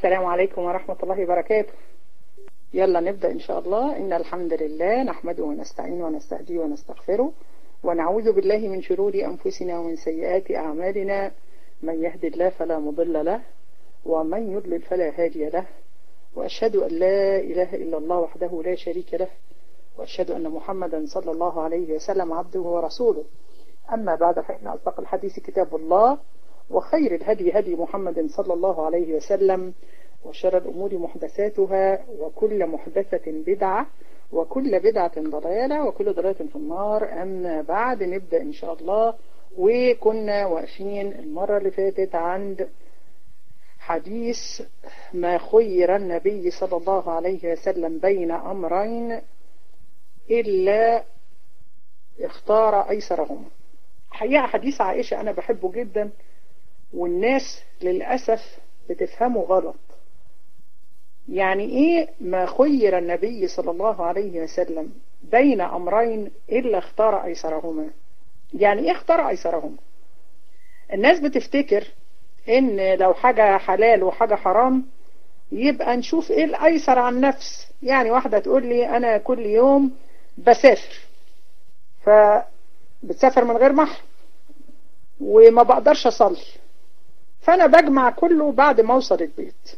السلام عليكم ورحمة الله وبركاته يلا نبدأ إن شاء الله إن الحمد لله نحمده ونستعينه ونستهديه ونستغفره ونعوذ بالله من شرور أنفسنا ومن سيئات أعمالنا من يهد الله فلا مضل له ومن يضلل فلا هادي له وأشهد أن لا إله إلا الله وحده لا شريك له وأشهد أن محمدا صلى الله عليه وسلم عبده ورسوله أما بعد فإن أصدق الحديث كتاب الله وخير الهدي هدي محمد صلى الله عليه وسلم وشر الأمور محدثاتها وكل محدثة بدعة وكل بدعة ضلالة وكل ضلالة في النار أما بعد نبدأ إن شاء الله وكنا واقفين المرة اللي فاتت عند حديث ما خير النبي صلى الله عليه وسلم بين أمرين إلا اختار أيسرهما حقيقة حديث عائشة أنا بحبه جدا والناس للأسف بتفهمه غلط يعني إيه ما خير النبي صلى الله عليه وسلم بين أمرين إلا اختار أيسرهما يعني إيه اختار أيسرهما الناس بتفتكر إن لو حاجة حلال وحاجة حرام يبقى نشوف إيه الأيسر عن نفس يعني واحدة تقول لي أنا كل يوم بسافر فبتسافر من غير محرم وما بقدرش أصلي فأنا بجمع كله بعد ما أوصل البيت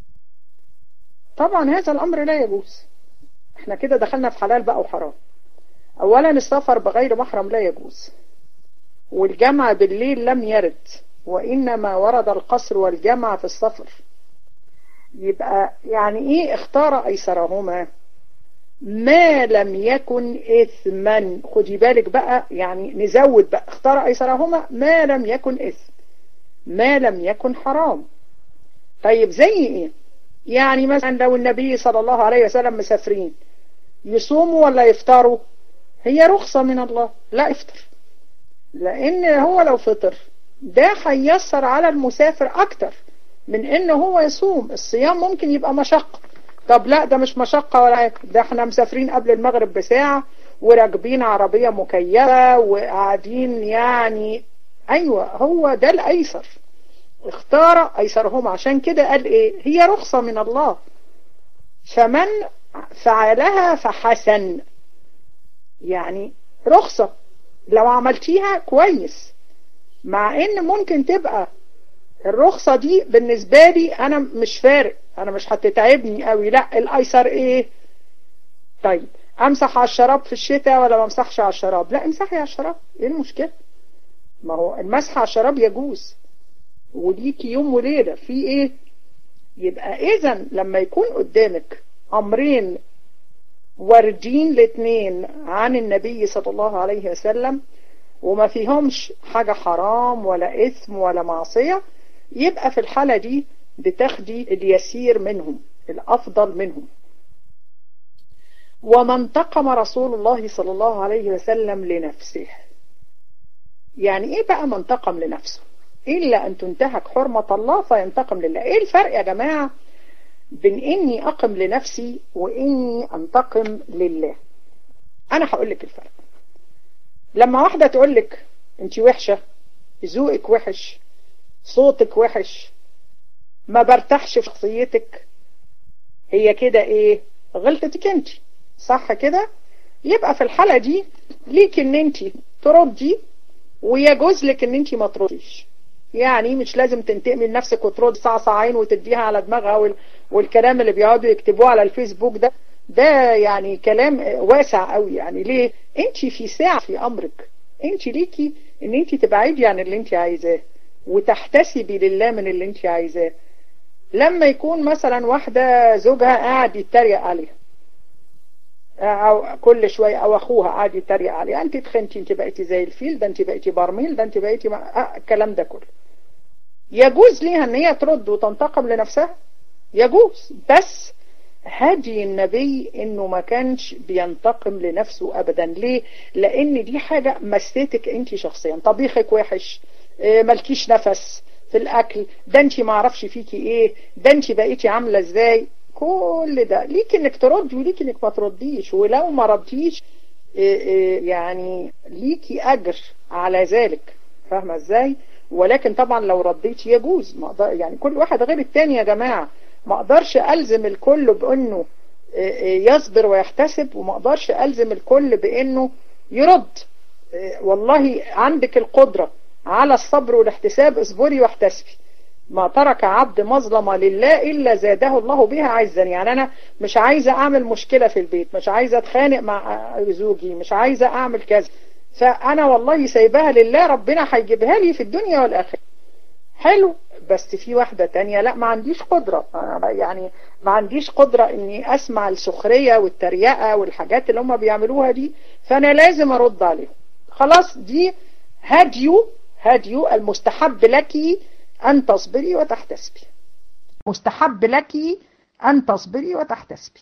طبعا هذا الأمر لا يجوز احنا كده دخلنا في حلال بقى وحرام أولا السفر بغير محرم لا يجوز والجمع بالليل لم يرد وإنما ورد القصر والجمع في السفر يبقى يعني إيه اختار أيسرهما ما لم يكن إثما خدي بالك بقى يعني نزود بقى اختار أيسرهما ما لم يكن إثم ما لم يكن حرام طيب زي إيه يعني مثلا لو النبي صلى الله عليه وسلم مسافرين يصوموا ولا يفطروا هي رخصة من الله لا افطر لأن هو لو فطر ده هيسر على المسافر أكتر من إن هو يصوم الصيام ممكن يبقى مشقة طب لا ده مش مشقة ولا حاجة ده احنا مسافرين قبل المغرب بساعة وراكبين عربية مكيفة وقاعدين يعني أيوة هو ده الأيسر اختار أيسرهم عشان كده قال إيه هي رخصة من الله فمن فعلها فحسن يعني رخصة لو عملتيها كويس مع ان ممكن تبقى الرخصة دي بالنسبة لي انا مش فارق انا مش هتتعبني قوي لا الايسر ايه طيب امسح على الشراب في الشتاء ولا ما امسحش على الشراب لا امسحي على الشراب ايه المشكلة ما هو المسح على الشراب يجوز وليكي يوم وليلة في ايه يبقى اذا لما يكون قدامك امرين واردين الاثنين عن النبي صلى الله عليه وسلم وما فيهمش حاجة حرام ولا إثم ولا معصية يبقى في الحالة دي بتاخدي اليسير منهم الأفضل منهم وما انتقم رسول الله صلى الله عليه وسلم لنفسه يعني ايه بقى ما انتقم لنفسه إلا أن تنتهك حرمة الله فينتقم لله ايه الفرق يا جماعة بين اني اقم لنفسي واني انتقم لله انا هقول لك الفرق لما واحدة تقول لك انت وحشة ذوقك وحش صوتك وحش ما برتاحش في شخصيتك هي كده ايه غلطتك انت صح كده يبقى في الحالة دي ليك ان انت تردي ويجوز لك ان انت ما ترديش يعني مش لازم تنتقمي لنفسك وترد ساعة ساعين وتديها على دماغها وال... والكلام اللي بيقعدوا يكتبوه على الفيسبوك ده ده يعني كلام واسع قوي يعني ليه انت في ساعة في امرك انت ليكي ان انت تبعدي عن اللي انت عايزاه وتحتسبي لله من اللي انت عايزاه لما يكون مثلا واحدة زوجها قاعد يتريق عليها أو كل شوية أو أخوها قاعد يتريق عليها أنت تخنتي أنت بقيتي زي الفيل ده أنت بقيتي برميل ده أنت بقيتي مع... آه الكلام ده كله يجوز ليها أن هي ترد وتنتقم لنفسها يجوز بس هدي النبي انه ما كانش بينتقم لنفسه ابدا ليه لان دي حاجة مستك انت شخصيا طبيخك وحش ملكيش نفس في الاكل ده انت ما عرفش فيكي ايه ده انت بقيتي عاملة ازاي كل ده ليك انك تردي وليك انك ما ترديش ولو ما رديش يعني ليكي اجر على ذلك فاهمة ازاي ولكن طبعا لو رديت يجوز يعني كل واحد غير التاني يا جماعة ما اقدرش الزم الكل بانه يصبر ويحتسب وما اقدرش الزم الكل بانه يرد والله عندك القدرة على الصبر والاحتساب اصبري واحتسبي ما ترك عبد مظلمة لله إلا زاده الله بها عزا يعني أنا مش عايزة أعمل مشكلة في البيت مش عايزة أتخانق مع زوجي مش عايزة أعمل كذا فأنا والله سايباها لله ربنا هيجيبها لي في الدنيا والآخرة حلو بس في واحدة تانية لا ما عنديش قدرة يعني ما عنديش قدرة اني اسمع السخرية والتريقة والحاجات اللي هم بيعملوها دي فانا لازم ارد عليهم خلاص دي هديو هديو المستحب لك أن تصبري وتحتسبي مستحب لك أن تصبري وتحتسبي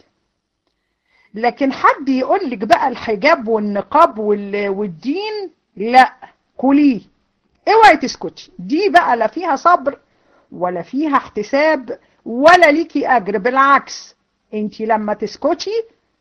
لكن حد يقول لك بقى الحجاب والنقاب والدين لا كليه اوعي تسكتي دي بقى لا فيها صبر ولا فيها احتساب ولا ليكي اجر بالعكس انت لما تسكتي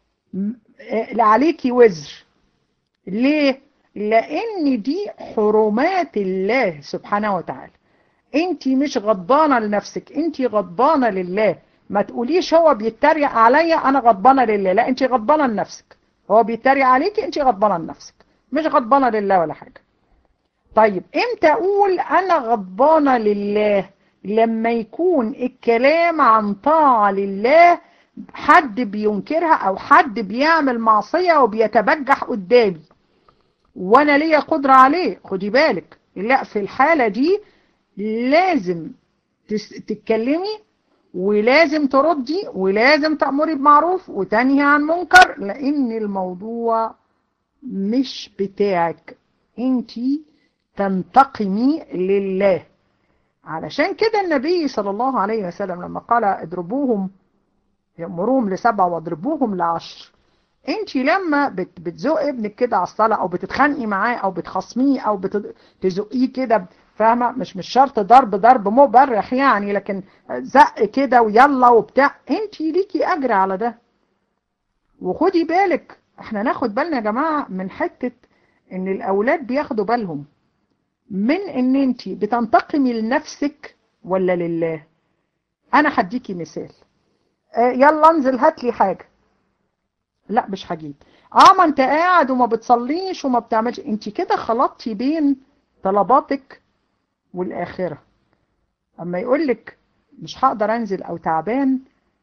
عليكي وزر ليه لان دي حرمات الله سبحانه وتعالى انت مش غضبانة لنفسك انت غضبانة لله ما تقوليش هو بيتريق عليا انا غضبانة لله لا انت غضبانة لنفسك هو بيتريق عليك انت غضبانة لنفسك مش غضبانة لله ولا حاجة طيب امتى اقول انا غضبانة لله لما يكون الكلام عن طاعة لله حد بينكرها او حد بيعمل معصية وبيتبجح قدامي وانا ليا قدرة عليه خدي بالك لا في الحالة دي لازم تتكلمي ولازم تردي ولازم تأمري بمعروف وتنهي عن منكر لان الموضوع مش بتاعك انتي تنتقمي لله علشان كده النبي صلى الله عليه وسلم لما قال اضربوهم يأمرهم لسبع واضربوهم لعشر انت لما بتزق ابنك كده على الصلاة او بتتخانقي معاه او بتخصميه او بتزقيه كده فاهمة مش مش شرط ضرب ضرب مبرح يعني لكن زق كده ويلا وبتاع انت ليكي اجر على ده وخدي بالك احنا ناخد بالنا يا جماعة من حتة ان الاولاد بياخدوا بالهم من ان انت بتنتقمي لنفسك ولا لله انا هديكي مثال اه يلا انزل هات لي حاجة لا مش هجيب اه ما انت قاعد وما بتصليش وما بتعملش انت كده خلطتي بين طلباتك والاخرة اما يقولك مش هقدر انزل او تعبان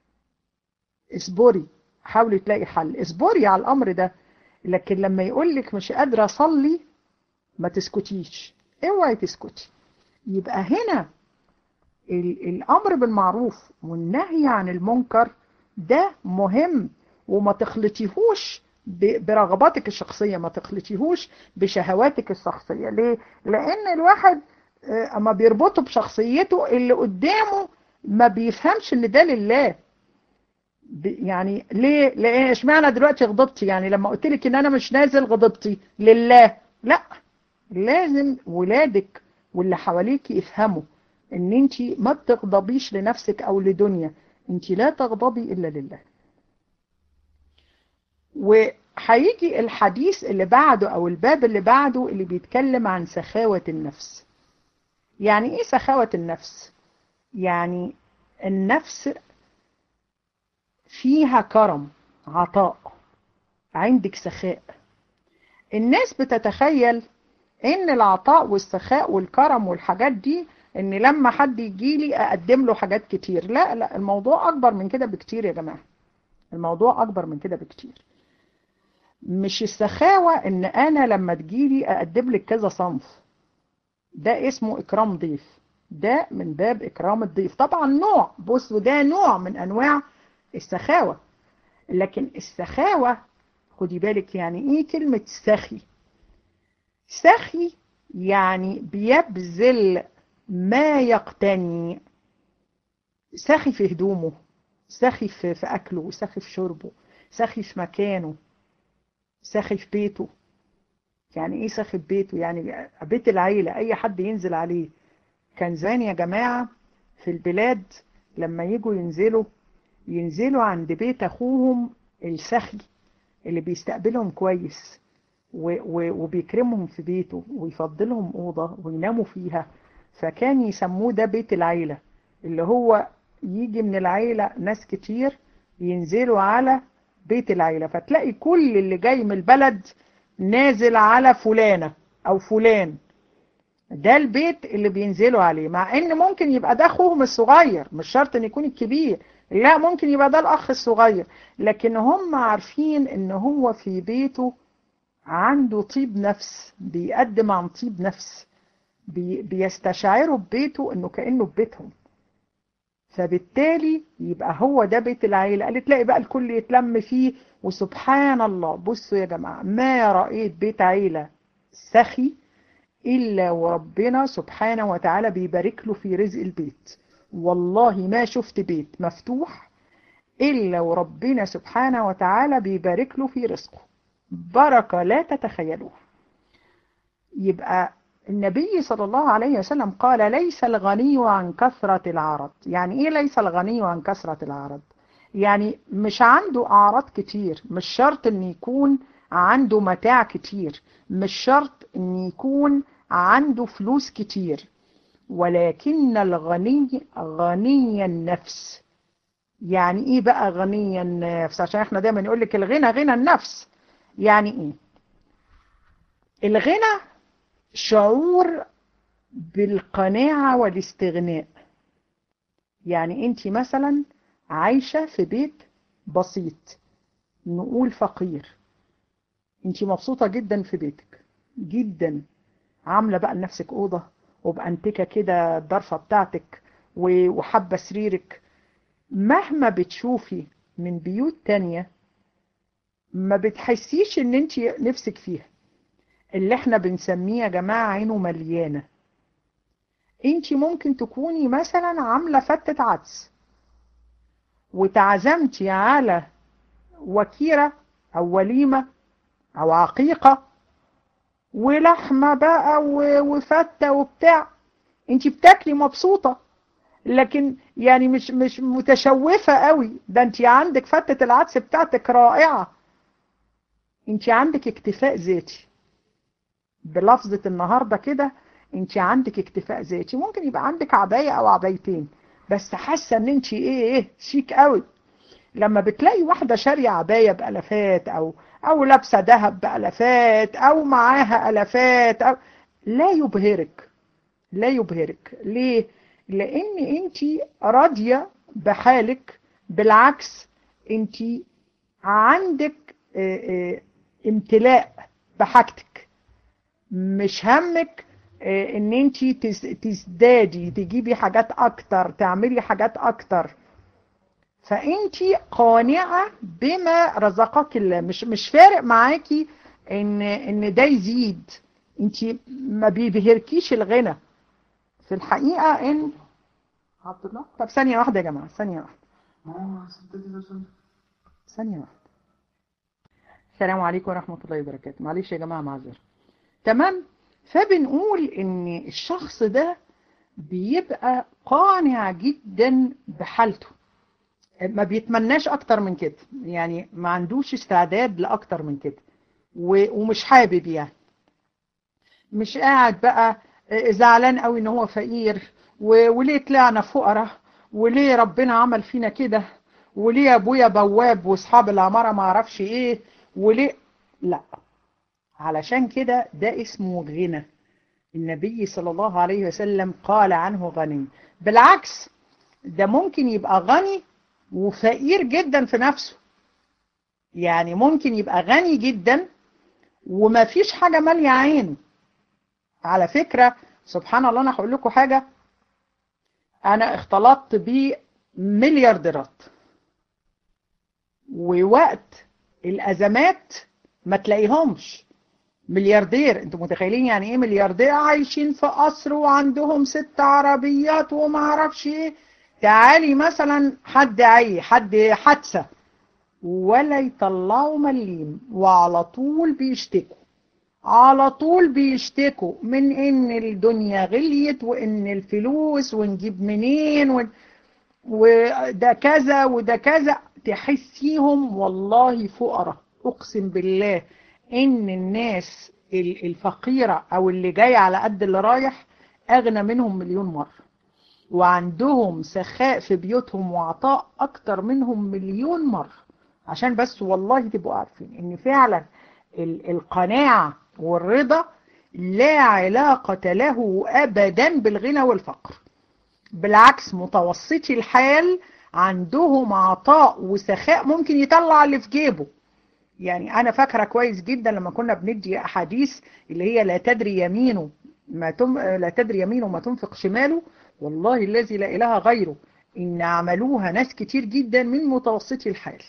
اصبري حاولي تلاقي حل اصبري على الامر ده لكن لما يقولك مش قادرة اصلي ما تسكتيش اوعي تسكتي يبقى هنا الامر بالمعروف والنهي عن المنكر ده مهم وما تخلطيهوش برغباتك الشخصية ما تخلطيهوش بشهواتك الشخصية ليه؟ لان الواحد اما بيربطه بشخصيته اللي قدامه ما بيفهمش ان ده لله يعني ليه لان اشمعنى دلوقتي غضبتي يعني لما قلت لك ان انا مش نازل غضبتي لله لا لازم ولادك واللي حواليك يفهموا ان انت ما بتغضبيش لنفسك او لدنيا انت لا تغضبي الا لله وهيجي الحديث اللي بعده او الباب اللي بعده اللي بيتكلم عن سخاوة النفس يعني ايه سخاوة النفس يعني النفس فيها كرم عطاء عندك سخاء الناس بتتخيل ان العطاء والسخاء والكرم والحاجات دي ان لما حد يجي لي اقدم له حاجات كتير لا لا الموضوع اكبر من كده بكتير يا جماعة الموضوع اكبر من كده بكتير مش السخاوة ان انا لما تجيلي اقدم لك كذا صنف ده اسمه اكرام ضيف ده من باب اكرام الضيف طبعا نوع بصوا ده نوع من انواع السخاوة لكن السخاوة خدي بالك يعني ايه كلمة سخي سخي يعني بيبذل ما يقتني سخي في هدومه سخي في, في أكله سخي في شربه سخي في مكانه سخي في بيته يعني ايه سخي في بيته يعني بيت العيلة اي حد ينزل عليه كان زمان يا جماعة في البلاد لما يجوا ينزلوا ينزلوا عند بيت اخوهم السخي اللي بيستقبلهم كويس وبيكرمهم في بيته ويفضلهم أوضة ويناموا فيها فكان يسموه ده بيت العيلة اللي هو يجي من العيلة ناس كتير ينزلوا على بيت العيلة فتلاقي كل اللي جاي من البلد نازل على فلانة او فلان ده البيت اللي بينزلوا عليه مع ان ممكن يبقى ده اخوهم الصغير مش شرط ان يكون الكبير لا ممكن يبقى ده الاخ الصغير لكن هم عارفين ان هو في بيته عنده طيب نفس بيقدم عن طيب نفس بي بيستشعروا ببيته انه كأنه ببيتهم فبالتالي يبقى هو ده بيت العيلة قال تلاقي بقى الكل يتلم فيه وسبحان الله بصوا يا جماعة ما رأيت بيت عيلة سخي إلا وربنا سبحانه وتعالى بيبارك له في رزق البيت والله ما شفت بيت مفتوح إلا وربنا سبحانه وتعالى بيبارك له في رزقه بركة لا تتخيلوها يبقى النبي صلى الله عليه وسلم قال ليس الغني عن كثرة العرض يعني ايه ليس الغني عن كثرة العرض يعني مش عنده اعراض كتير مش شرط ان يكون عنده متاع كتير مش شرط ان يكون عنده فلوس كتير ولكن الغني غني النفس يعني ايه بقى غني النفس عشان احنا دايما نقول لك الغنى غنى النفس يعني ايه الغنى شعور بالقناعة والاستغناء يعني انت مثلا عايشة في بيت بسيط نقول فقير انت مبسوطة جدا في بيتك جدا عاملة بقى لنفسك أوضة وبأنتكة كده الضرفة بتاعتك وحابة سريرك مهما بتشوفي من بيوت تانية ما بتحسيش ان انت نفسك فيها اللي احنا بنسميه يا جماعة عينه مليانة انت ممكن تكوني مثلا عاملة فتة عدس وتعزمتي على وكيرة او وليمة او عقيقة ولحمة بقى وفتة وبتاع انت بتاكلي مبسوطة لكن يعني مش مش متشوفة قوي ده انت عندك فتة العدس بتاعتك رائعة انت عندك اكتفاء ذاتي بلفظة النهاردة كده انت عندك اكتفاء ذاتي ممكن يبقى عندك عباية او عبايتين بس حاسة ان انت ايه ايه شيك قوي لما بتلاقي واحدة شارية عباية بألفات او او لابسة ذهب بألفات او معاها ألفات أو لا يبهرك لا يبهرك ليه لان انت راضية بحالك بالعكس انت عندك اه اه امتلاء بحاجتك مش همك اه ان انت تزدادي تجيبي حاجات اكتر تعملي حاجات اكتر فانت قانعة بما رزقك الله مش مش فارق معاكي ان ان ده يزيد انت ما بيبهركيش الغنى في الحقيقة ان عبد الله طب ثانية واحدة يا جماعة ثانية واحدة ثانية واحدة السلام عليكم ورحمة الله وبركاته معلش يا جماعة معذرة تمام فبنقول ان الشخص ده بيبقى قانع جدا بحالته ما بيتمناش اكتر من كده يعني ما عندوش استعداد لاكتر من كده ومش حابب يعني مش قاعد بقى زعلان قوي ان هو فقير وليه طلعنا فقراء وليه ربنا عمل فينا كده وليه ابويا بواب واصحاب العمارة ما اعرفش ايه وليه لا علشان كده ده اسمه غنى النبي صلى الله عليه وسلم قال عنه غني بالعكس ده ممكن يبقى غني وفقير جدا في نفسه يعني ممكن يبقى غني جدا وما فيش حاجة مالية عينه على فكرة سبحان الله انا هقول لكم حاجة انا اختلطت بمليارديرات ووقت الازمات ما تلاقيهمش ملياردير انتوا متخيلين يعني ايه ملياردير عايشين في قصر وعندهم ست عربيات وما اعرفش ايه تعالي مثلا حد عي حد حادثه ولا يطلعوا مليم وعلى طول بيشتكوا على طول بيشتكوا من ان الدنيا غليت وان الفلوس ونجيب منين و... وده كذا وده كذا تحسيهم والله فقراء اقسم بالله ان الناس الفقيرة او اللي جاي على قد اللي رايح اغنى منهم مليون مرة وعندهم سخاء في بيوتهم وعطاء اكتر منهم مليون مرة عشان بس والله تبقوا عارفين ان فعلا القناعة والرضا لا علاقة له ابدا بالغنى والفقر بالعكس متوسطي الحال عندهم عطاء وسخاء ممكن يطلع اللي في جيبه يعني انا فاكره كويس جدا لما كنا بندي احاديث اللي هي لا تدري يمينه ما تم لا تدري يمينه ما تنفق شماله والله الذي لا اله غيره ان عملوها ناس كتير جدا من متوسطي الحال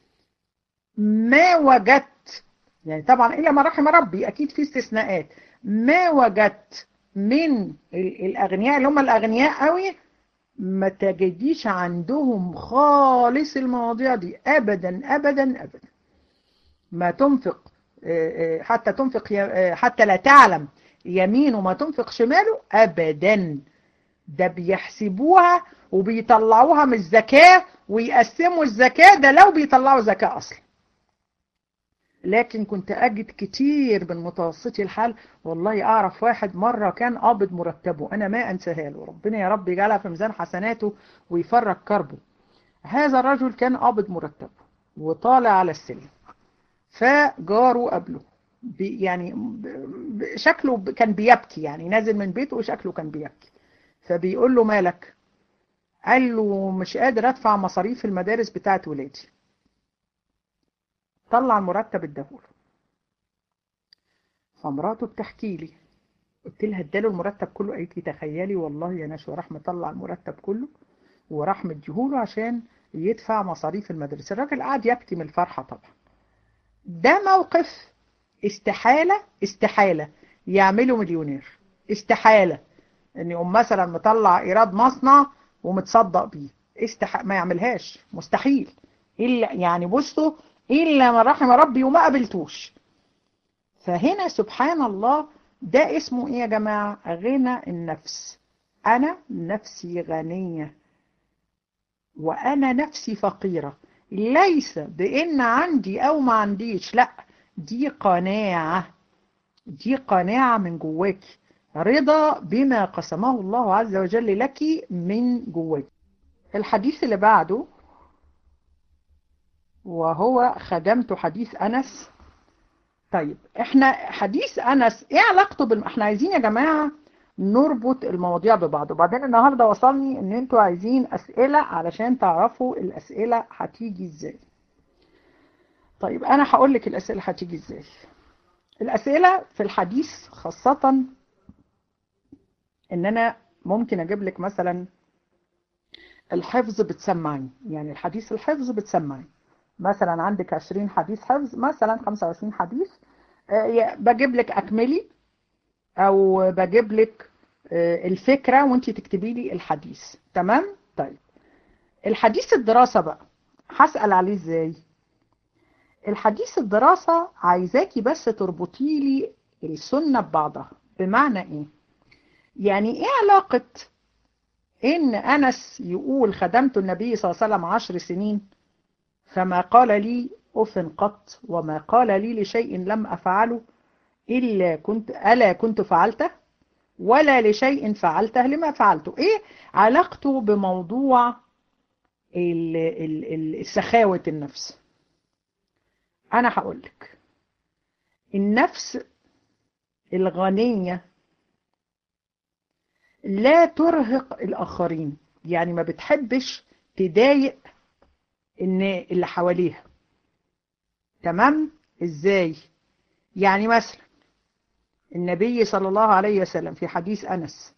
ما وجدت يعني طبعا الا ما رحم ربي اكيد في استثناءات ما وجدت من الاغنياء اللي هم الاغنياء قوي ما تجديش عندهم خالص المواضيع دي ابدا ابدا ابدا ما تنفق حتى تنفق حتى لا تعلم يمينه ما تنفق شماله ابدا ده بيحسبوها وبيطلعوها من الزكاة ويقسموا الزكاة ده لو بيطلعوا زكاة اصلا لكن كنت اجد كتير من متوسطي الحال والله اعرف واحد مرة كان قابض مرتبه انا ما انساها له ربنا يا رب يجعلها في ميزان حسناته ويفرج كربه هذا الرجل كان قابض مرتبه وطالع على السلم فجاره قبله يعني شكله كان بيبكي يعني نازل من بيته وشكله كان بيبكي فبيقول له مالك قال له مش قادر ادفع مصاريف المدارس بتاعت ولادي طلع المرتب اداهوله فمراته بتحكي لي قلت لها اداله المرتب كله قالت لي تخيلي والله يا نشوى راح مطلع المرتب كله وراح مديهوله عشان يدفع مصاريف المدرسة الراجل قعد يبكي من الفرحة طبعا ده موقف استحالة استحالة يعمله مليونير استحالة ان يقوم مثلا مطلع ايراد مصنع ومتصدق بيه استح... ما يعملهاش مستحيل الا يعني بصوا الا ما رحم ربي وما قابلتوش فهنا سبحان الله ده اسمه ايه يا جماعة غنى النفس انا نفسي غنية وانا نفسي فقيرة ليس بان عندي او ما عنديش لا دي قناعة دي قناعة من جواكي رضا بما قسمه الله عز وجل لك من جواك الحديث اللي بعده وهو خدمت حديث أنس طيب احنا حديث أنس ايه علاقته بال... احنا عايزين يا جماعة نربط المواضيع ببعض وبعدين النهاردة وصلني ان انتوا عايزين اسئلة علشان تعرفوا الاسئلة هتيجي ازاي طيب انا هقول لك الاسئلة هتيجي ازاي الاسئلة في الحديث خاصة ان انا ممكن اجيب لك مثلا الحفظ بتسمعني يعني الحديث الحفظ بتسمعني مثلا عندك 20 حديث حفظ مثلا 25 حديث بجيب لك اكملي او بجيب لك الفكرة وانت تكتبي لي الحديث تمام طيب الحديث الدراسة بقى هسأل عليه ازاي الحديث الدراسة عايزاكي بس تربطي لي السنة ببعضها بمعنى ايه يعني ايه علاقة ان انس يقول خدمت النبي صلى الله عليه وسلم عشر سنين فما قال لي اف قط وما قال لي لشيء لم افعله الا كنت الا كنت فعلته ولا لشيء فعلته لما فعلته ايه علاقته بموضوع السخاوة النفس انا هقولك النفس الغنية لا ترهق الآخرين يعني ما بتحبش تضايق ان اللي حواليها تمام ازاي يعني مثلا النبي صلى الله عليه وسلم في حديث أنس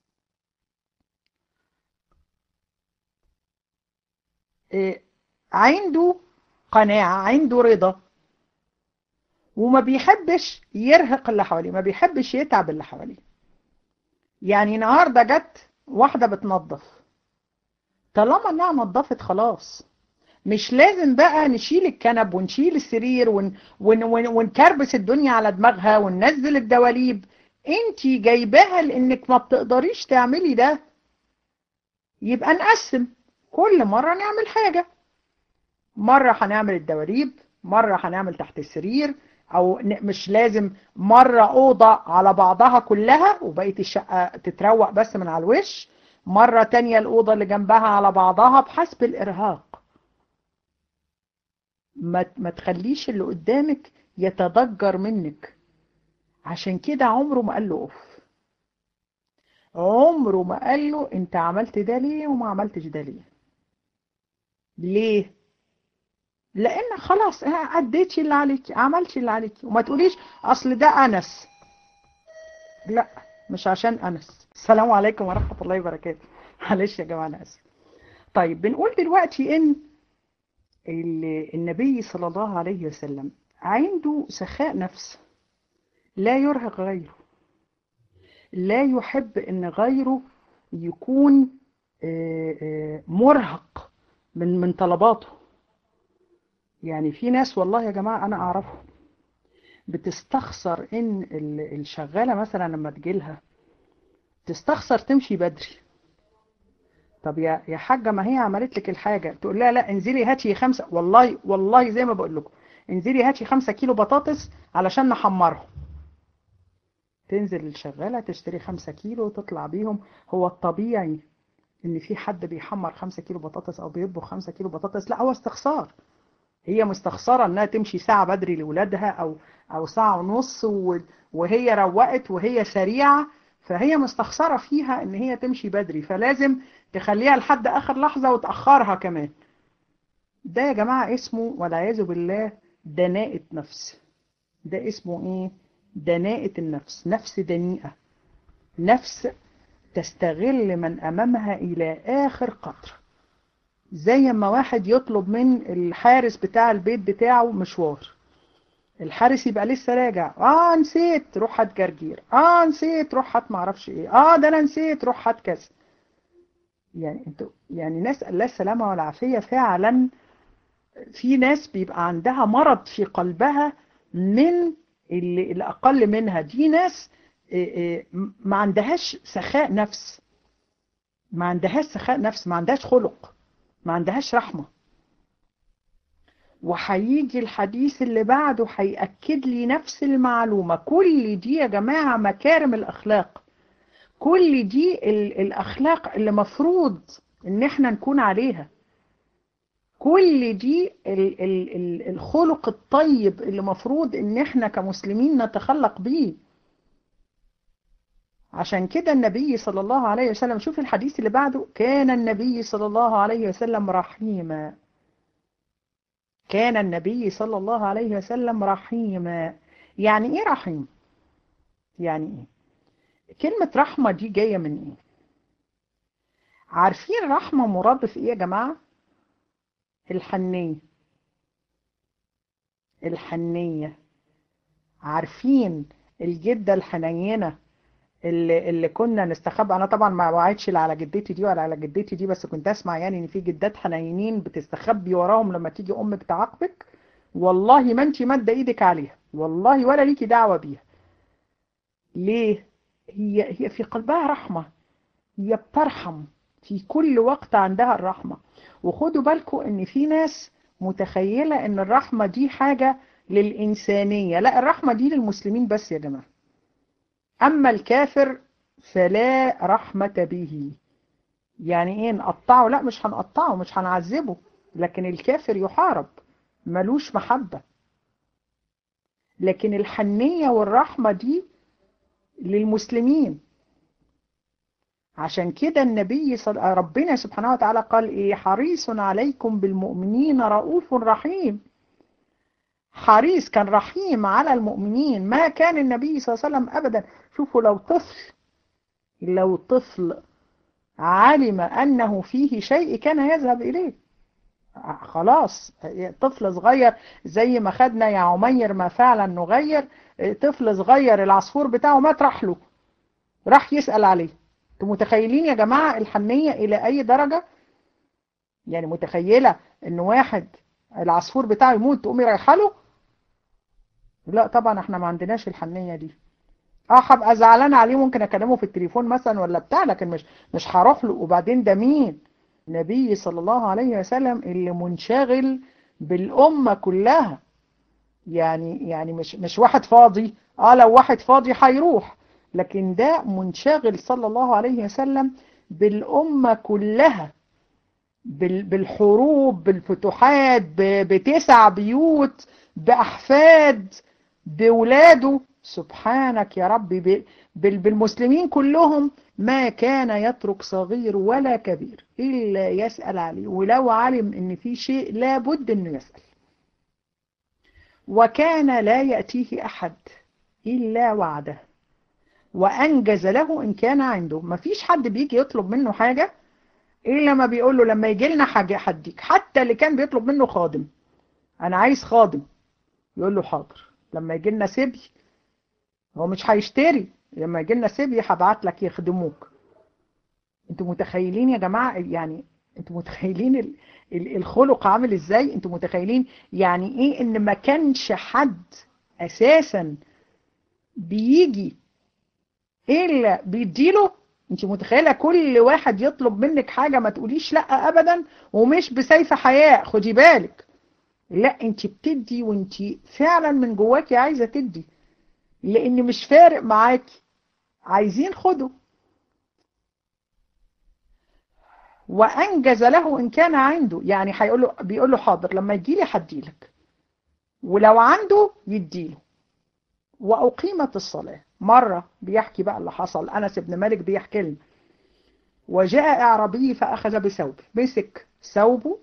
عنده قناعة عنده رضا وما بيحبش يرهق اللي حواليه ما بيحبش يتعب اللي حواليه يعني النهارده جت واحدة بتنظف طالما انها نظفت خلاص مش لازم بقى نشيل الكنب ونشيل السرير ون ون ون ونكربس الدنيا على دماغها وننزل الدواليب انتي جايباها لانك ما بتقدريش تعملي ده يبقى نقسم كل مرة نعمل حاجة مرة هنعمل الدواليب مرة هنعمل تحت السرير او مش لازم مرة اوضة على بعضها كلها وبقية الشقة تتروق بس من على الوش مرة تانية الأوضة اللي جنبها على بعضها بحسب الإرهاق ما ما تخليش اللي قدامك يتضجر منك عشان كده عمره ما قال له أف عمره ما قال له انت عملت ده ليه وما عملتش ده ليه ليه لان خلاص اديتي اللي عليك عملتي اللي عليك وما تقوليش اصل ده انس لا مش عشان انس السلام عليكم ورحمه الله وبركاته معلش يا جماعه انا اسف طيب بنقول دلوقتي ان النبي صلى الله عليه وسلم عنده سخاء نفس لا يرهق غيره لا يحب ان غيره يكون مرهق من من طلباته يعني في ناس والله يا جماعة انا اعرفهم بتستخسر ان الشغالة مثلا لما تجيلها تستخسر تمشي بدري طب يا يا حاجة ما هي عملت لك الحاجة تقول لها لا انزلي هاتي خمسة والله والله زي ما بقول لكم انزلي هاتي خمسة كيلو بطاطس علشان نحمرهم تنزل الشغالة تشتري خمسة كيلو وتطلع بيهم هو الطبيعي ان في حد بيحمر خمسة كيلو بطاطس او بيطبخ خمسة كيلو بطاطس لا هو استخسار هي مستخسرة انها تمشي ساعة بدري لولادها او او ساعة ونص وهي روقت وهي سريعة فهي مستخسرة فيها ان هي تمشي بدري فلازم تخليها لحد اخر لحظة وتأخرها كمان ده يا جماعة اسمه والعياذ بالله دناءة نفس ده اسمه ايه دناءة النفس نفس دنيئة نفس تستغل من أمامها إلى آخر قطر زي ما واحد يطلب من الحارس بتاع البيت بتاعه مشوار الحارس يبقى لسه راجع اه نسيت روح هات جرجير اه نسيت روح هات معرفش ايه اه ده انا نسيت روح هات كذا يعني انتوا يعني نسأل الله السلامة والعافية فعلا في ناس بيبقى عندها مرض في قلبها من اللي, اللي أقل منها دي ناس ما عندهاش سخاء نفس ما عندهاش سخاء نفس ما عندهاش خلق ما عندهاش رحمة وهيجي الحديث اللي بعده هيأكد لي نفس المعلومة كل دي يا جماعة مكارم الأخلاق كل دي الأخلاق اللي مفروض إن احنا نكون عليها كل دي ال ال ال الخلق الطيب اللي مفروض ان احنا كمسلمين نتخلق بيه عشان كده النبي صلى الله عليه وسلم شوف الحديث اللي بعده كان النبي صلى الله عليه وسلم رحيما كان النبي صلى الله عليه وسلم رحيما يعني ايه رحيم يعني ايه كلمة رحمة دي جاية من ايه عارفين رحمة مرادف ايه يا جماعة الحنية الحنية عارفين الجدة الحنينة اللي, اللي كنا نستخبى انا طبعا ما وعدتش لا على جدتي دي ولا على جدتي دي بس كنت اسمع يعني ان في جدات حنينين بتستخبي وراهم لما تيجي امك تعاقبك والله ما انت مادة ايدك عليها والله ولا ليكي دعوة بيها ليه هي هي في قلبها رحمة هي بترحم في كل وقت عندها الرحمة وخدوا بالكم ان في ناس متخيلة ان الرحمة دي حاجة للإنسانية لا الرحمة دي للمسلمين بس يا جماعة أما الكافر فلا رحمة به يعني ايه نقطعه لا مش هنقطعه مش هنعذبه لكن الكافر يحارب ملوش محبة لكن الحنية والرحمة دي للمسلمين عشان كده النبي صل... ربنا سبحانه وتعالى قال ايه حريص عليكم بالمؤمنين رؤوف رحيم حريص كان رحيم على المؤمنين ما كان النبي صلى الله عليه وسلم ابدا شوفوا لو طفل لو طفل علم انه فيه شيء كان يذهب اليه خلاص طفل صغير زي ما خدنا يا عمير ما فعلا نغير طفل صغير العصفور بتاعه مات راح له راح يسأل عليه انتوا متخيلين يا جماعة الحنية الى اي درجة يعني متخيلة ان واحد العصفور بتاعه يموت تقومي رايحه له لا طبعا احنا ما عندناش الحنية دي اه هبقى زعلان عليه ممكن اكلمه في التليفون مثلا ولا بتاع لكن مش مش هروح له وبعدين ده مين النبي صلى الله عليه وسلم اللي منشغل بالأمة كلها يعني يعني مش مش واحد فاضي اه لو واحد فاضي هيروح لكن ده منشغل صلى الله عليه وسلم بالأمة كلها بالحروب بالفتوحات بتسع بيوت بأحفاد بولاده سبحانك يا رب بالمسلمين كلهم ما كان يترك صغير ولا كبير إلا يسأل عليه ولو علم ان في شيء لابد انه يسأل وكان لا يأتيه أحد إلا وعده وأنجز له إن كان عنده ما فيش حد بيجي يطلب منه حاجة إلا ما بيقول له لما يجي لنا حاجة حديك حتى اللي كان بيطلب منه خادم أنا عايز خادم يقول له حاضر لما يجي لنا سبي هو مش هيشتري لما يجي لنا سبي هبعت لك يخدموك انتوا متخيلين يا جماعة يعني انتوا متخيلين الخلق عامل ازاي انتوا متخيلين يعني ايه ان ما كانش حد اساسا بيجي الا بيديله انت متخيله كل واحد يطلب منك حاجه ما تقوليش لا ابدا ومش بسيف حياء خدي بالك لا انت بتدي وانت فعلا من جواكي عايزه تدي لان مش فارق معاكي عايزين خدوا وانجز له ان كان عنده يعني هيقول له بيقول له حاضر لما يجي لي هديلك ولو عنده يديله واقيمت الصلاه مره بيحكي بقى اللي حصل انس بن مالك بيحكي لنا وجاء اعرابي فاخذ بثوبه مسك ثوبه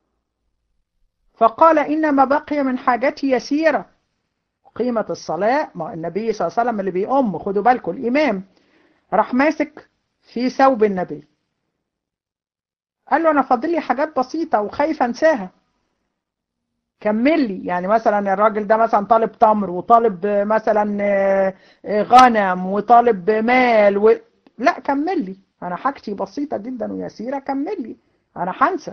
فقال انما بقي من حاجتي يسيره قيمة الصلاة ما النبي صلى الله عليه وسلم اللي بيقوم خدوا بالكم الإمام راح ماسك في ثوب النبي قال له أنا فاضل لي حاجات بسيطة وخايف أنساها كمل لي يعني مثلا الراجل ده مثلا طالب تمر وطالب مثلا غنم وطالب مال و... لا كمل لي أنا حاجتي بسيطة جدا ويسيرة كمل لي أنا هنسى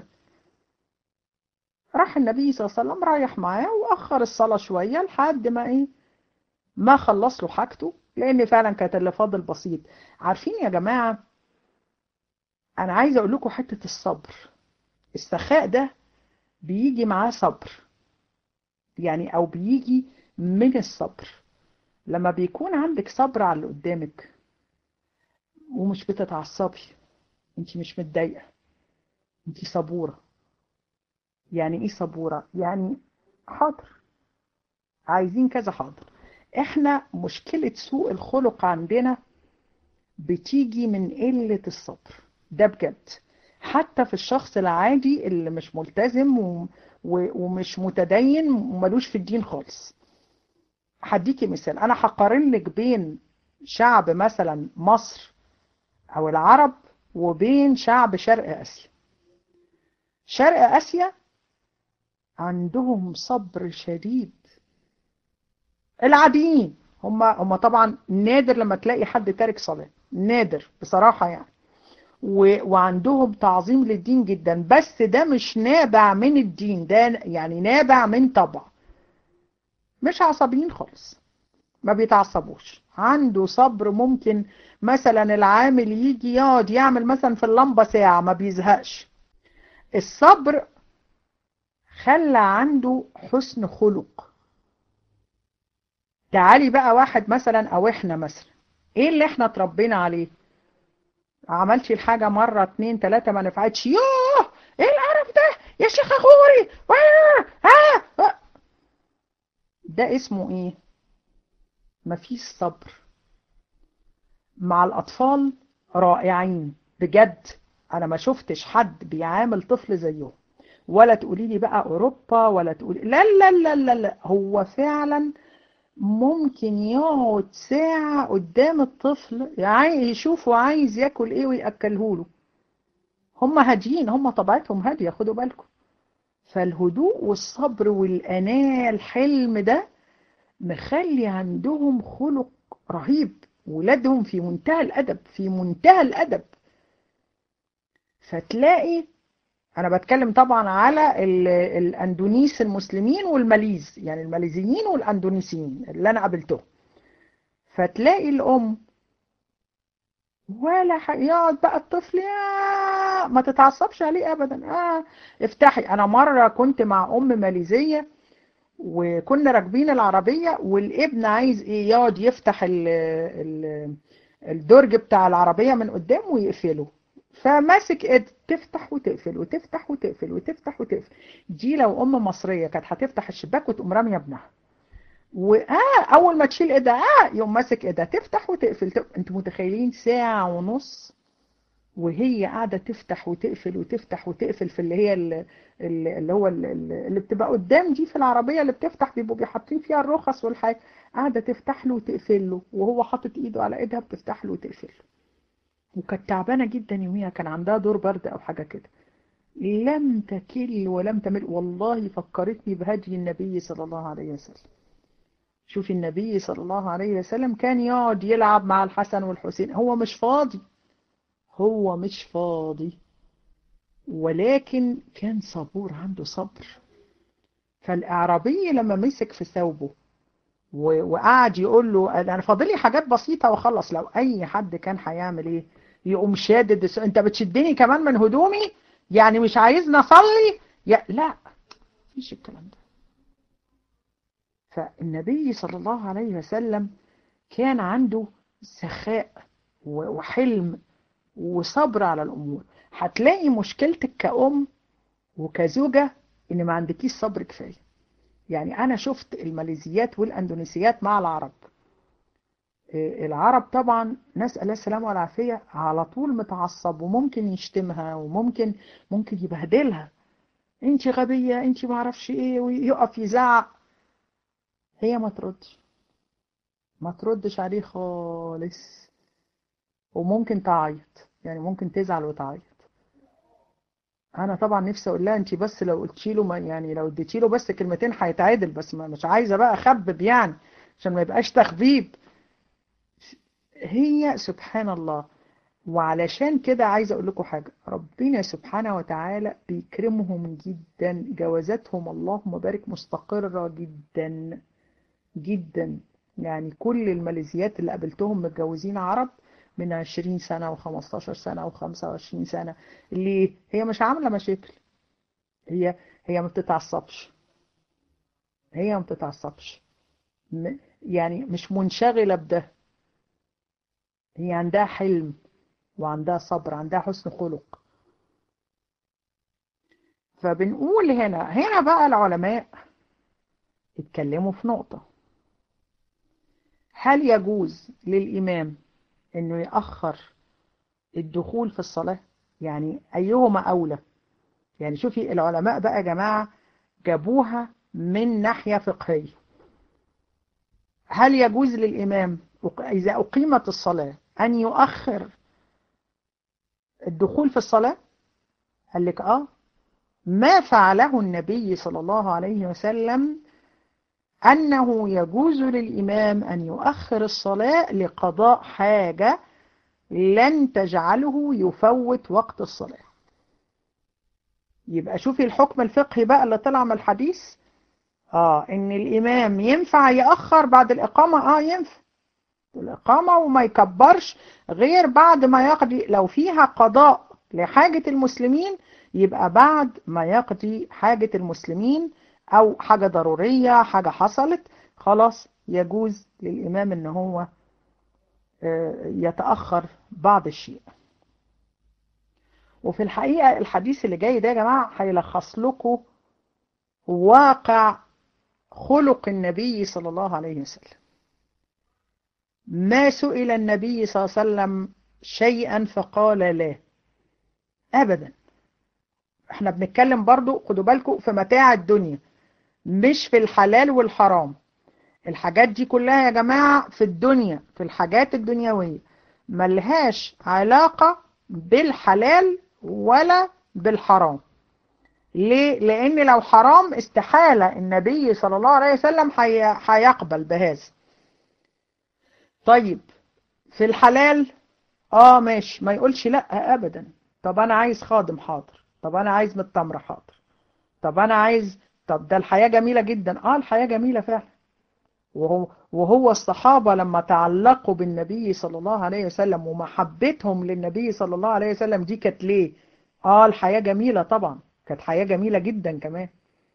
راح النبي صلى الله عليه وسلم رايح معاه واخر الصلاه شويه لحد ما ايه ما خلص له حاجته لان فعلا كانت اللي فاضل بسيط عارفين يا جماعه انا عايزه اقول لكم حته الصبر السخاء ده بيجي معاه صبر يعني او بيجي من الصبر لما بيكون عندك صبر على اللي قدامك ومش بتتعصبي انت مش متضايقه انت صبوره يعني ايه صبورة يعني حاضر عايزين كذا حاضر احنا مشكلة سوء الخلق عندنا بتيجي من قلة الصبر ده بجد حتى في الشخص العادي اللي مش ملتزم و... و... ومش متدين وملوش في الدين خالص هديكي مثال انا هقارن لك بين شعب مثلا مصر او العرب وبين شعب شرق اسيا شرق اسيا عندهم صبر شديد العاديين هم هم طبعا نادر لما تلاقي حد تارك صلاة نادر بصراحة يعني و... وعندهم تعظيم للدين جدا بس ده مش نابع من الدين ده يعني نابع من طبع مش عصبيين خالص ما بيتعصبوش عنده صبر ممكن مثلا العامل يجي يقعد يعمل مثلا في اللمبة ساعة ما بيزهقش الصبر خلى عنده حسن خلق تعالي بقى واحد مثلا او احنا مثلا ايه اللي احنا اتربينا عليه عملتي الحاجة مرة اتنين تلاتة ما نفعتش يوه ايه القرف ده يا شيخ غوري آه آه ده اسمه ايه مفيش صبر مع الاطفال رائعين بجد انا ما شفتش حد بيعامل طفل زيهم ولا تقولي لي بقى اوروبا ولا تقولي لا لا لا لا لا هو فعلا ممكن يقعد ساعة قدام الطفل يشوفه عايز ياكل ايه ويأكله له هم هاديين هم طبيعتهم هادية خدوا بالكم فالهدوء والصبر والأناة الحلم ده مخلي عندهم خلق رهيب ولادهم في منتهى الأدب في منتهى الأدب فتلاقي أنا بتكلم طبعا على الأندونيس المسلمين والماليز يعني الماليزيين والأندونيسيين اللي أنا قابلتهم فتلاقي الأم ولا يقعد بقى الطفل يا ما تتعصبش عليه أبدا آه افتحي أنا مرة كنت مع أم ماليزية وكنا راكبين العربية والابن عايز ايه يقعد يفتح ال ال الدرج بتاع العربية من قدام ويقفله فماسك ايد تفتح وتقفل وتفتح وتقفل وتفتح وتقفل دي لو ام مصريه كانت هتفتح الشباك وتقوم راميه ابنها واه اول ما تشيل ايدها اه يقوم ماسك ايدها تفتح وتقفل تق... انتوا متخيلين ساعه ونص وهي قاعده تفتح وتقفل وتفتح وتقفل في اللي هي اللي, اللي هو اللي بتبقى قدام دي في العربيه اللي بتفتح بيبقوا بيحطين فيها الرخص والحاجه قاعده تفتح له وتقفل له وهو حاطط ايده على ايدها بتفتح له وتقفل له وكانت تعبانه جدا يوميها كان عندها دور برد او حاجه كده لم تكل ولم تمل والله فكرتني بهدي النبي صلى الله عليه وسلم شوفي النبي صلى الله عليه وسلم كان يقعد يلعب مع الحسن والحسين هو مش فاضي هو مش فاضي ولكن كان صبور عنده صبر فالإعرابي لما مسك في ثوبه وقعد يقول له انا فاضل لي حاجات بسيطه واخلص لو اي حد كان هيعمل ايه يقوم شادد انت بتشدني كمان من هدومي يعني مش عايزني اصلي يا لا مفيش الكلام ده فالنبي صلى الله عليه وسلم كان عنده سخاء وحلم وصبر على الامور هتلاقي مشكلتك كأم وكزوجة ان ما عندكيش صبر كفايه يعني انا شفت الماليزيات والاندونيسيات مع العرب العرب طبعا نسأل الله السلامة والعافية على طول متعصب وممكن يشتمها وممكن ممكن يبهدلها انت غبية انت ما اعرفش ايه ويقف يزعق هي ما تردش ما تردش عليه خالص وممكن تعيط يعني ممكن تزعل وتعيط انا طبعا نفسي اقول لها انت بس لو قلتي له ما يعني لو اديتي له بس كلمتين هيتعادل بس ما مش عايزه بقى اخبب يعني عشان ما يبقاش تخبيب هي سبحان الله وعلشان كده عايزه اقول لكم حاجه ربنا سبحانه وتعالى بيكرمهم جدا جوازاتهم اللهم بارك مستقره جدا جدا يعني كل الماليزيات اللي قابلتهم متجوزين عرب من 20 سنة و15 سنة و25 سنة اللي هي مش عاملة مشاكل هي هي ما بتتعصبش هي ما بتتعصبش يعني مش منشغلة بده هي عندها حلم وعندها صبر عندها حسن خلق فبنقول هنا هنا بقى العلماء اتكلموا في نقطة هل يجوز للإمام انه يأخر الدخول في الصلاة يعني ايهما اولى يعني شوفي العلماء بقى يا جماعة جابوها من ناحية فقهية هل يجوز للإمام إذا أقيمت الصلاة أن يؤخر الدخول في الصلاة قال لك آه ما فعله النبي صلى الله عليه وسلم أنه يجوز للإمام أن يؤخر الصلاة لقضاء حاجة لن تجعله يفوت وقت الصلاة يبقى شوفي الحكم الفقهي بقى اللي طلع من الحديث آه إن الإمام ينفع يأخر بعد الإقامة آه ينفع الإقامة وما يكبرش غير بعد ما يقضي لو فيها قضاء لحاجة المسلمين يبقى بعد ما يقضي حاجة المسلمين او حاجة ضرورية حاجة حصلت خلاص يجوز للامام ان هو يتأخر بعض الشيء وفي الحقيقة الحديث اللي جاي ده يا جماعة هيلخص لكم واقع خلق النبي صلى الله عليه وسلم ما سئل النبي صلى الله عليه وسلم شيئا فقال لا ابدا احنا بنتكلم برضو خدوا بالكم في متاع الدنيا مش في الحلال والحرام الحاجات دي كلها يا جماعة في الدنيا في الحاجات الدنيوية ملهاش علاقة بالحلال ولا بالحرام ليه؟ لأن لو حرام استحالة النبي صلى الله عليه وسلم هيقبل بهذا طيب في الحلال اه ماشي ما يقولش لا ابدا طب انا عايز خادم حاضر طب انا عايز متمر حاضر طب انا عايز طب ده الحياة جميلة جدا اه الحياة جميلة فعلا وهو, وهو الصحابة لما تعلقوا بالنبي صلى الله عليه وسلم ومحبتهم للنبي صلى الله عليه وسلم دي كانت ليه اه الحياة جميلة طبعا كانت حياة جميلة جدا كمان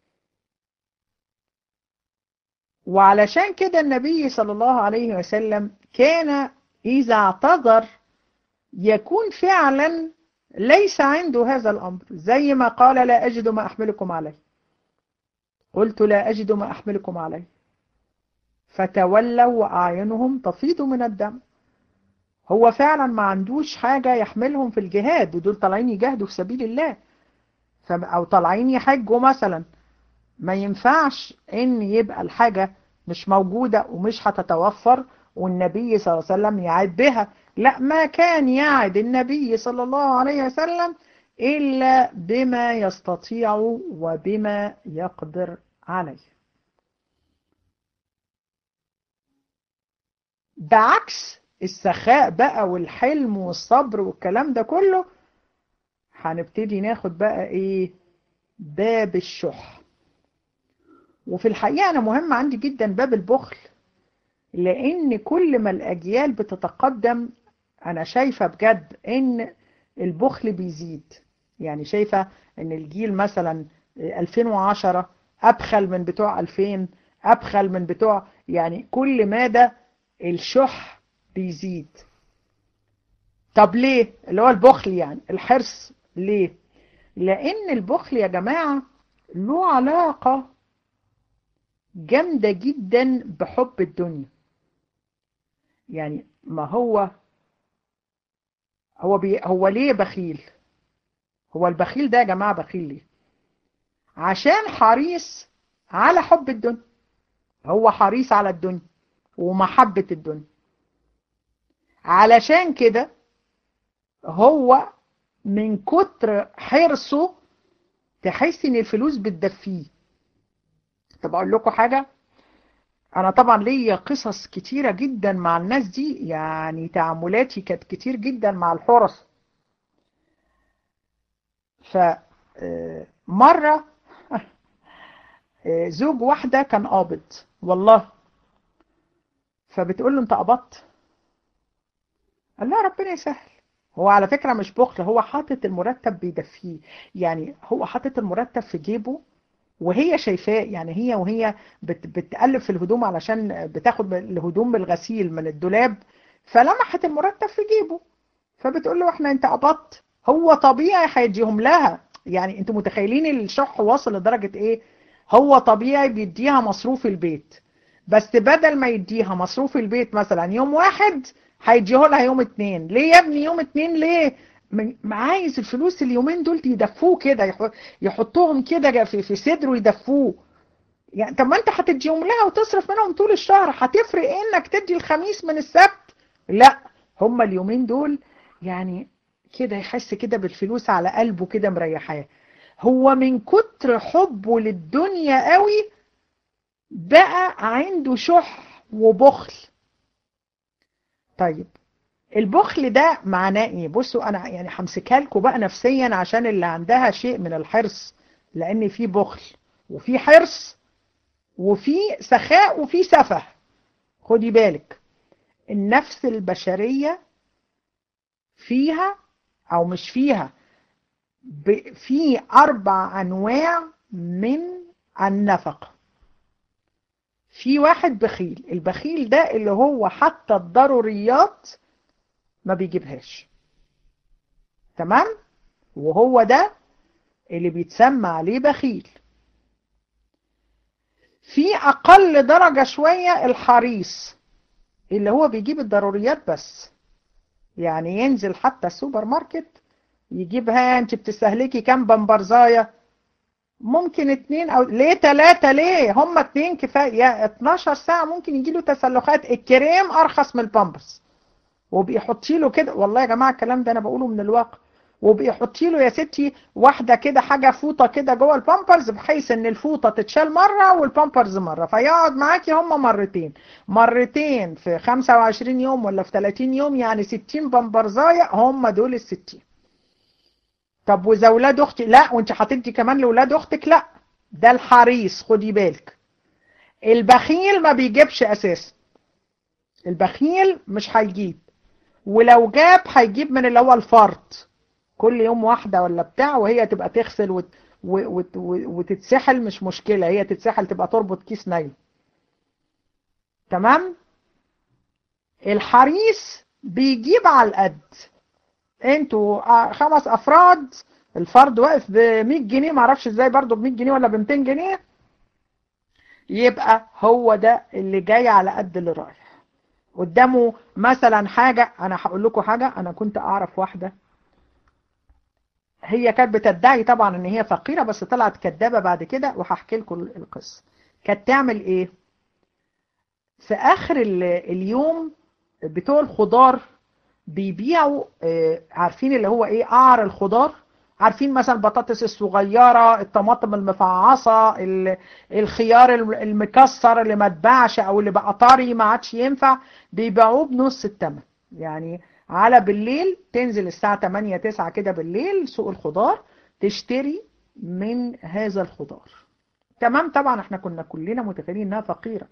وعلشان كده النبي صلى الله عليه وسلم كان إذا اعتذر يكون فعلا ليس عنده هذا الأمر زي ما قال لا أجد ما أحملكم عليه قلت لا أجد ما أحملكم عليه فتولوا وأعينهم تفيض من الدم هو فعلا ما عندوش حاجة يحملهم في الجهاد ودول طالعين يجاهدوا في سبيل الله أو طالعين يحجوا مثلا ما ينفعش ان يبقى الحاجة مش موجودة ومش هتتوفر والنبي صلى الله عليه وسلم يعد بها لا ما كان يعد النبي صلى الله عليه وسلم إلا بما يستطيع وبما يقدر عليه بعكس السخاء بقى والحلم والصبر والكلام ده كله هنبتدي ناخد بقى ايه باب الشح وفي الحقيقة أنا مهم عندي جدا باب البخل لأن كل ما الأجيال بتتقدم أنا شايفة بجد إن البخل بيزيد يعني شايفة إن الجيل مثلا 2010 أبخل من بتوع 2000 أبخل من بتوع يعني كل مادة الشح بيزيد طب ليه اللي هو البخل يعني الحرص ليه لأن البخل يا جماعة له علاقة جامدة جدا بحب الدنيا يعني ما هو هو بي هو ليه بخيل هو البخيل ده يا جماعة بخيل ليه عشان حريص على حب الدنيا هو حريص على الدنيا ومحبة الدنيا علشان كده هو من كتر حرصه تحس ان الفلوس بتدفيه طب اقول لكم حاجة انا طبعا ليا قصص كتيرة جدا مع الناس دي يعني تعاملاتي كانت كتير جدا مع الحرس ف مرة زوج واحدة كان قابض والله فبتقول له انت قبضت قال لها ربنا يسهل هو على فكرة مش بخل هو حاطط المرتب بيدفيه يعني هو حاطط المرتب في جيبه وهي شايفاه يعني هي وهي بت بتقلب في الهدوم علشان بتاخد الهدوم بالغسيل من الدولاب فلمحت المرتب في جيبه فبتقول له احنا انت قبضت هو طبيعي هيديهم لها يعني انتوا متخيلين الشح واصل لدرجة ايه هو طبيعي بيديها مصروف البيت بس بدل ما يديها مصروف البيت مثلا يوم واحد هيديه لها يوم اتنين ليه يا ابني يوم اتنين ليه عايز الفلوس اليومين دول يدفوه كده يحطوهم كده في, في صدره يدفوه يعني طب ما انت هتديهم لها وتصرف منهم طول الشهر هتفرق ايه انك تدي الخميس من السبت لا هما اليومين دول يعني كده يحس كده بالفلوس على قلبه كده مريحاه هو من كتر حبه للدنيا قوي بقى عنده شح وبخل طيب البخل ده معناه ايه بصوا انا يعني همسكها لكم بقى نفسيا عشان اللي عندها شيء من الحرص لان في بخل وفي حرص وفي سخاء وفي سفه خدي بالك النفس البشرية فيها او مش فيها في اربع انواع من النفقه في واحد بخيل البخيل ده اللي هو حتى الضروريات ما بيجيبهاش تمام وهو ده اللي بيتسمى عليه بخيل في اقل درجة شوية الحريص اللي هو بيجيب الضروريات بس يعني ينزل حتى السوبر ماركت يجيبها انت بتستهلكي كام بمبرزايه ممكن اتنين او ليه تلاتة ليه هم اتنين كفاية يا 12 ساعة ممكن يجي له تسلخات الكريم ارخص من البامبرز وبيحطي له كده والله يا جماعة الكلام ده انا بقوله من الواقع وبيحطي له يا ستي واحدة كده حاجة فوطة كده جوه البامبرز بحيث ان الفوطة تتشال مرة والبامبرز مرة فيقعد معاكي هم مرتين مرتين في 25 يوم ولا في 30 يوم يعني 60 بامبرزاية هم دول ال 60 طب واذا اولاد اختي لا وانت هتدي كمان لاولاد اختك لا ده الحريص خدي بالك البخيل ما بيجيبش اساسا البخيل مش هيجيب ولو جاب هيجيب من اللي هو الفرد كل يوم واحده ولا بتاع وهي تبقى تغسل وت... وت... وتتسحل مش مشكله هي تتسحل تبقى تربط كيس نايل تمام الحريص بيجيب على القد انتوا خمس افراد الفرد واقف ب 100 جنيه معرفش ازاي برضه ب 100 جنيه ولا ب 200 جنيه يبقى هو ده اللي جاي على قد اللي رايح قدامه مثلا حاجة انا هقول لكم حاجة انا كنت اعرف واحدة هي كانت بتدعي طبعا ان هي فقيرة بس طلعت كدابة بعد كده وهحكي لكم القصة كانت تعمل ايه في اخر اليوم بتوع الخضار بيبيعوا عارفين اللي هو ايه قعر الخضار عارفين مثلا البطاطس الصغيرة الطماطم المفعصة الخيار المكسر اللي ما اتباعش او اللي بقى طري ما عادش ينفع بيبيعوه بنص الثمن يعني على بالليل تنزل الساعة 8 9 كده بالليل سوق الخضار تشتري من هذا الخضار تمام طبعا احنا كنا كلنا متخيلين انها فقيرة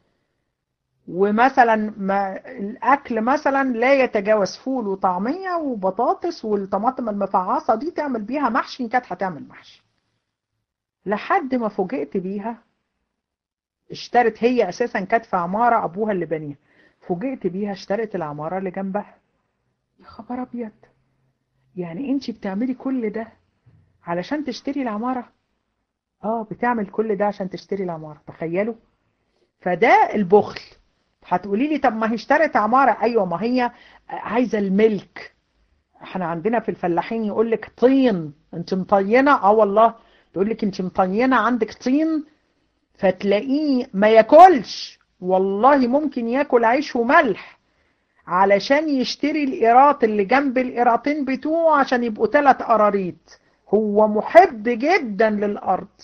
ومثلا ما الاكل مثلا لا يتجاوز فول وطعمية وبطاطس والطماطم المفعصة دي تعمل بيها محشي كانت هتعمل محشي لحد ما فوجئت بيها اشترت هي اساسا كانت في عمارة ابوها اللي بنيها فوجئت بيها اشترت العمارة اللي جنبها يا خبر ابيض يعني انت بتعملي كل ده علشان تشتري العمارة اه بتعمل كل ده عشان تشتري العمارة تخيلوا فده البخل هتقولي لي طب ما هي اشترت عمارة ايوه ما هي عايزة الملك احنا عندنا في الفلاحين يقول لك طين انت مطينة اه والله يقول لك انت مطينة عندك طين فتلاقيه ما ياكلش والله ممكن ياكل عيش وملح علشان يشتري القيراط اللي جنب القيراطين بتوعه عشان يبقوا ثلاث قراريط هو محب جدا للأرض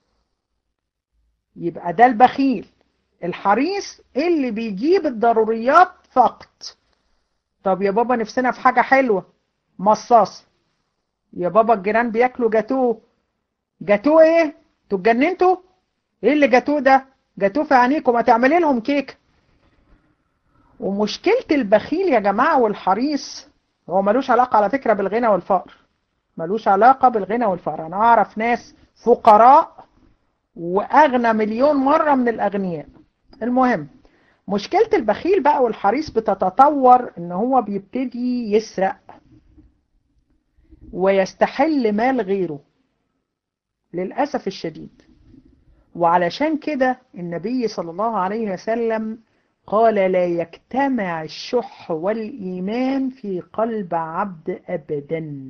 يبقى ده البخيل الحريص اللي بيجيب الضروريات فقط طب يا بابا نفسنا في حاجة حلوة مصاص يا بابا الجيران بياكلوا جاتوه جاتوه ايه انتوا اتجننتوا ايه اللي جاتوه ده جاتوه في عينيكم ما تعملي لهم كيك ومشكلة البخيل يا جماعة والحريص هو ملوش علاقة على فكرة بالغنى والفقر ملوش علاقة بالغنى والفقر انا اعرف ناس فقراء واغنى مليون مرة من الاغنياء المهم مشكلة البخيل بقى والحريص بتتطور ان هو بيبتدي يسرق ويستحل مال غيره للأسف الشديد وعلشان كده النبي صلى الله عليه وسلم قال لا يجتمع الشح والإيمان في قلب عبد أبدا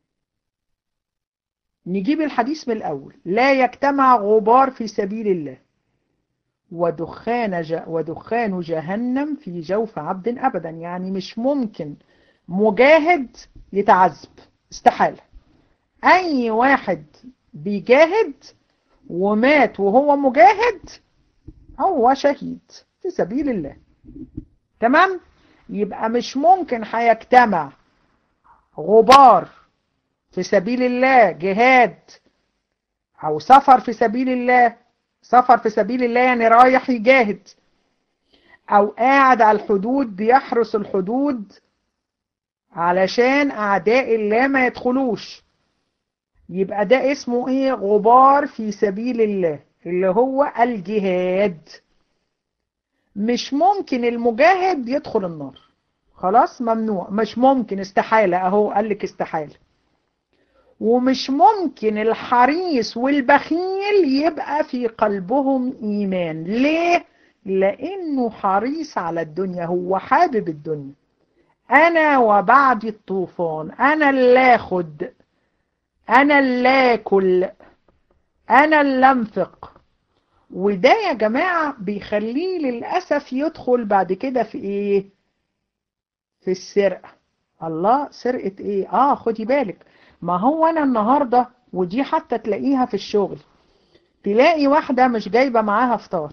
نجيب الحديث من الأول لا يجتمع غبار في سبيل الله ودخان, ج... ودخان جهنم في جوف عبد أبدا يعني مش ممكن مجاهد يتعذب استحالة أي واحد بيجاهد ومات وهو مجاهد هو شهيد في سبيل الله تمام يبقى مش ممكن هيجتمع غبار في سبيل الله جهاد او سفر في سبيل الله سفر في سبيل الله يعني رايح يجاهد او قاعد على الحدود بيحرس الحدود علشان اعداء الله ما يدخلوش يبقى ده اسمه ايه غبار في سبيل الله اللي هو الجهاد مش ممكن المجاهد يدخل النار خلاص ممنوع مش ممكن استحالة اهو قال لك استحالة ومش ممكن الحريص والبخيل يبقى في قلبهم ايمان ليه لانه حريص على الدنيا هو حابب الدنيا انا وبعد الطوفان انا اللي اخد انا اللي اكل انا اللي انفق وده يا جماعة بيخليه للأسف يدخل بعد كده في ايه في السرقة الله سرقة ايه اه خدي بالك ما هو انا النهاردة ودي حتى تلاقيها في الشغل تلاقي واحدة مش جايبة معاها فطار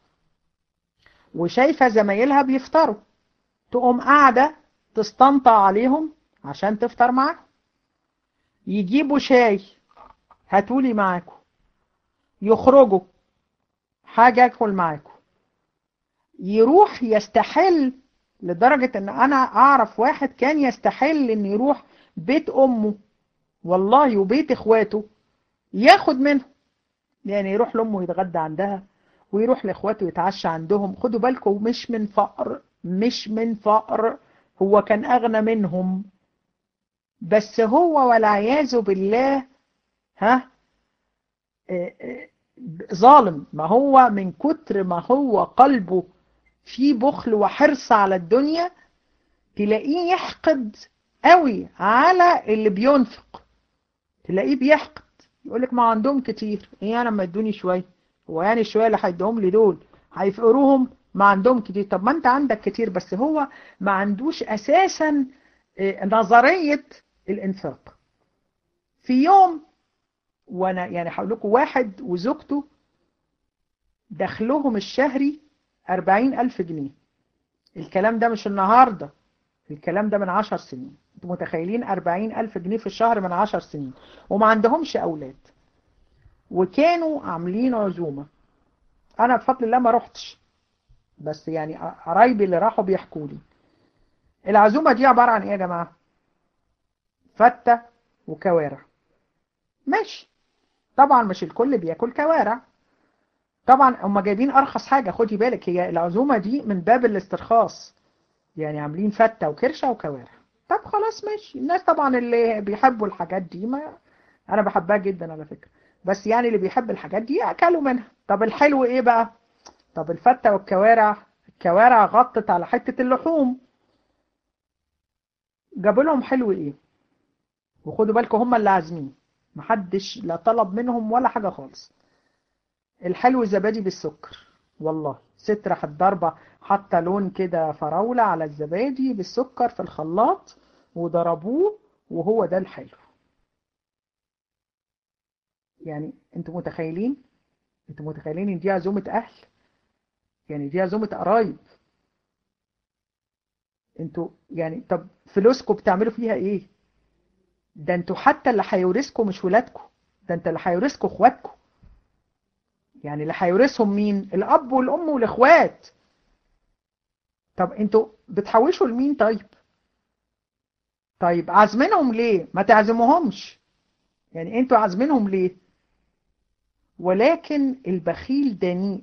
وشايفة زمايلها بيفطروا تقوم قاعدة تستنطع عليهم عشان تفطر معاهم يجيبوا شاي هاتولي معاكم يخرجوا حاجة أكل معاكم يروح يستحل لدرجة ان انا اعرف واحد كان يستحل ان يروح بيت امه والله وبيت اخواته ياخد منه يعني يروح لامه يتغدى عندها ويروح لاخواته يتعشى عندهم خدوا بالكم مش من فقر مش من فقر هو كان اغنى منهم بس هو والعياذ بالله ها ظالم ما هو من كتر ما هو قلبه فيه بخل وحرص على الدنيا تلاقيه يحقد قوي على اللي بينفق تلاقيه بيحقد يقولك ما عندهم كتير ايه انا ما ادوني شويه هو يعني الشويه اللي هيدوهم لي دول هيفقروهم ما عندهم كتير طب ما انت عندك كتير بس هو ما عندوش اساسا نظريه الانفاق في يوم وانا يعني هقول لكم واحد وزوجته دخلهم الشهري أربعين ألف جنيه الكلام ده مش النهاردة الكلام ده من عشر سنين انتوا متخيلين أربعين ألف جنيه في الشهر من عشر سنين وما عندهمش أولاد وكانوا عاملين عزومة أنا بفضل الله ما رحتش بس يعني قرايبي اللي راحوا بيحكوا لي العزومة دي عبارة عن ايه يا جماعة فتة وكوارع ماشي طبعا مش الكل بياكل كوارع طبعا هم جايبين ارخص حاجة خدي بالك هي العزومة دي من باب الاسترخاص يعني عاملين فتة وكرشة وكوارع طب خلاص ماشي الناس طبعا اللي بيحبوا الحاجات دي ما انا بحبها جدا على فكرة بس يعني اللي بيحب الحاجات دي اكلوا منها طب الحلو ايه بقى طب الفتة والكوارع الكوارع غطت على حتة اللحوم جابوا لهم حلو ايه وخدوا بالكم هم اللي عازمين محدش لا طلب منهم ولا حاجة خالص الحلو زبادي بالسكر والله ست راحت ضربة حتى لون كده فراولة على الزبادي بالسكر في الخلاط وضربوه وهو ده الحلو يعني انتوا متخيلين انتوا متخيلين ان دي عزومة اهل يعني دي عزومة قرايب انتوا يعني طب فلوسكم بتعملوا فيها ايه ده انتوا حتى اللي هيورثكم مش ولادكم ده انت اللي هيورثكم اخواتكم يعني اللي هيورثهم مين الاب والام والاخوات طب انتوا بتحوشوا لمين طيب طيب عازمينهم ليه ما تعزموهمش يعني انتوا عازمينهم ليه ولكن البخيل دنيء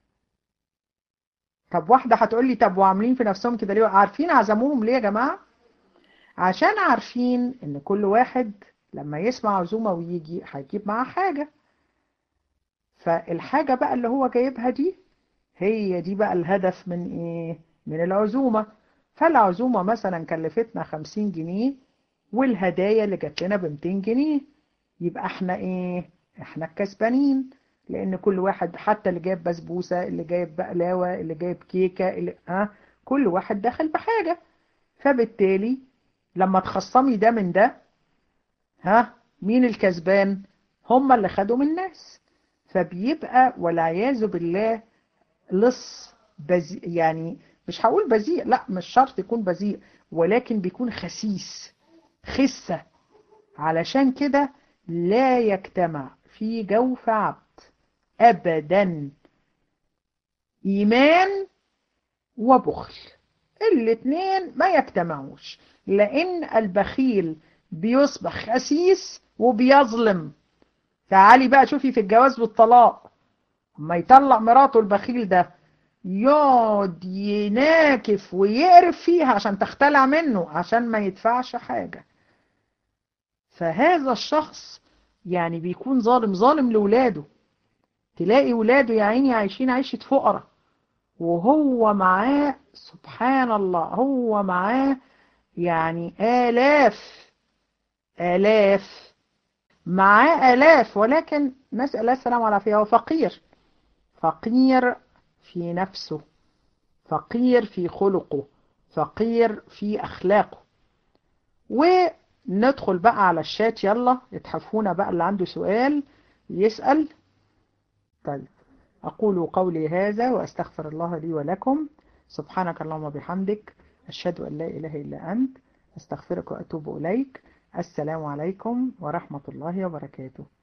طب واحدة هتقول لي طب وعاملين في نفسهم كده ليه عارفين عزموهم ليه يا جماعة عشان عارفين ان كل واحد لما يسمع عزومة ويجي هيجيب معاه حاجة فالحاجة بقى اللي هو جايبها دي هي دي بقى الهدف من ايه من العزومة فالعزومة مثلا كلفتنا خمسين جنيه والهدايا اللي جات لنا بمتين جنيه يبقى احنا ايه احنا الكسبانين لان كل واحد حتى اللي جايب بسبوسة اللي جايب بقلاوة اللي جايب كيكة اللي ها كل واحد دخل بحاجة فبالتالي لما تخصمي ده من ده ها مين الكسبان هم اللي خدوا من الناس فبيبقى والعياذ بالله لص بزي يعني مش هقول بذيء لا مش شرط يكون بذيء ولكن بيكون خسيس خسة علشان كده لا يجتمع في جوف عبد أبدا إيمان وبخل الاتنين ما يجتمعوش لأن البخيل بيصبح خسيس وبيظلم تعالي بقى شوفي في الجواز والطلاق اما يطلق مراته البخيل ده يقعد يناكف ويقرف فيها عشان تختلع منه عشان ما يدفعش حاجة فهذا الشخص يعني بيكون ظالم ظالم لولاده تلاقي ولاده يا عيني عايشين عيشة فقراء وهو معاه سبحان الله هو معاه يعني آلاف آلاف معاه آلاف ولكن نسأل الله السلامة والعافية هو فقير فقير في نفسه فقير في خلقه فقير في أخلاقه وندخل بقى على الشات يلا اتحفونا بقى اللي عنده سؤال يسأل طيب أقول قولي هذا وأستغفر الله لي ولكم سبحانك اللهم وبحمدك أشهد أن لا إله إلا أنت أستغفرك وأتوب إليك السلام عليكم ورحمة الله وبركاته